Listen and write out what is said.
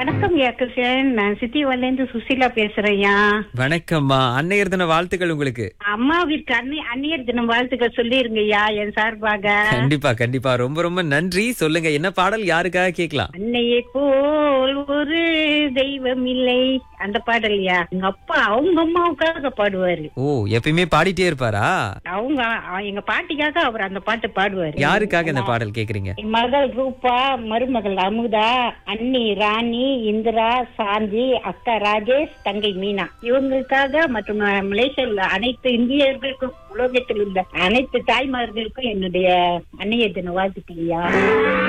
வணக்கம் யா கிருஷ்ணன் நான் சித்திவால இருந்து சுசீலா பேசுறேன்யா வணக்கம்மா அன்னையர் தின வாழ்த்துக்கள் உங்களுக்கு அம்மாவிற்கு அன்னை அந்நியர் தினம் வாழ்த்துக்கள் சொல்லிருங்கய்யா என் சார்பாக கண்டிப்பா கண்டிப்பா ரொம்ப ரொம்ப நன்றி சொல்லுங்க என்ன பாடல் யாருக்காக கேட்கலாம் அன்னையை போல் ஒரு தெய்வம் இல்லை அந்த பாடல்யா எங்க அப்பா அவங்க அம்மாவுக்காக பாடுவாரு ஓ எப்பயுமே பாடிட்டே இருப்பாரா அவங்க அ- எங்க பாட்டிக்காக அவர் அந்த பாட்டு பாடுவாரு யாருக்காக இந்த பாடல் கேக்குறீங்க என் மகள் ரூபா மருமகள் அமுதா அண்ணி ராணி இந்திரா சாந்தி அக்கா ராஜேஷ் தங்கை மீனா இவங்களுக்காக மற்றும் அஹ், மலேசியாவில் அனைத்து இந்தியர்களுக்கும் உலகத்தில் உள்ள அனைத்து தாய்மார்களுக்கும் என்னுடைய அன்னைய தின வாழ்த்துக்கள்யா